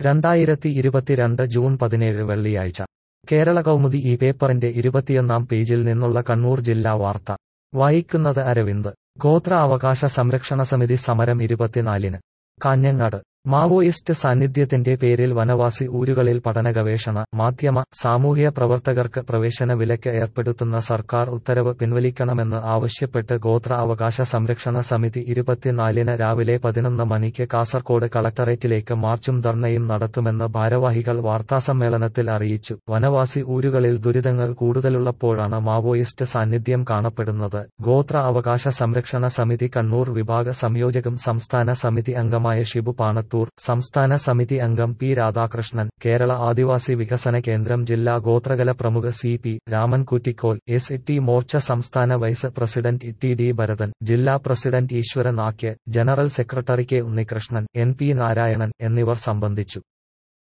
രണ്ടായിരത്തി ഇരുപത്തിരണ്ട് ജൂൺ പതിനേഴ് വെള്ളിയാഴ്ച കേരള കൗമുദി ഈ പേപ്പറിന്റെ ഇരുപത്തിയൊന്നാം പേജിൽ നിന്നുള്ള കണ്ണൂർ ജില്ലാ വാർത്ത വായിക്കുന്നത് അരവിന്ദ് ഗോത്ര അവകാശ സംരക്ഷണ സമിതി സമരം ഇരുപത്തിനാലിന് കാഞ്ഞങ്ങാട് മാവോയിസ്റ്റ് സാന്നിധ്യത്തിന്റെ പേരിൽ വനവാസി ഊരുകളിൽ പഠന ഗവേഷണ മാധ്യമ സാമൂഹ്യ പ്രവർത്തകർക്ക് പ്രവേശന വിലക്ക് ഏർപ്പെടുത്തുന്ന സർക്കാർ ഉത്തരവ് പിൻവലിക്കണമെന്ന് ആവശ്യപ്പെട്ട് ഗോത്ര അവകാശ സംരക്ഷണ സമിതി ഇരുപത്തിനാലിന് രാവിലെ പതിനൊന്ന് മണിക്ക് കാസർകോട് കളക്ടറേറ്റിലേക്ക് മാർച്ചും ധർണയും നടത്തുമെന്ന് ഭാരവാഹികൾ വാർത്താസമ്മേളനത്തിൽ അറിയിച്ചു വനവാസി ഊരുകളിൽ ദുരിതങ്ങൾ കൂടുതലുള്ളപ്പോഴാണ് മാവോയിസ്റ്റ് സാന്നിധ്യം കാണപ്പെടുന്നത് ഗോത്ര അവകാശ സംരക്ഷണ സമിതി കണ്ണൂർ വിഭാഗ സംയോജകം സംസ്ഥാന സമിതി അംഗമായ ഷിബു പാണത്ത് പുറത്തൂർ സംസ്ഥാന സമിതി അംഗം പി രാധാകൃഷ്ണൻ കേരള ആദിവാസി വികസന കേന്ദ്രം ജില്ലാ ഗോത്രകല പ്രമുഖ C P Raman Kuttikol S T Morcha സംസ്ഥാന vice president T D Bharathan ജില്ലാ പ്രസിഡന്റ് ഈശ്വരൻ ആക്യ general secretary K Unnikrishnan N P Narayanan എന്നിവർ സംബന്ധിച്ചു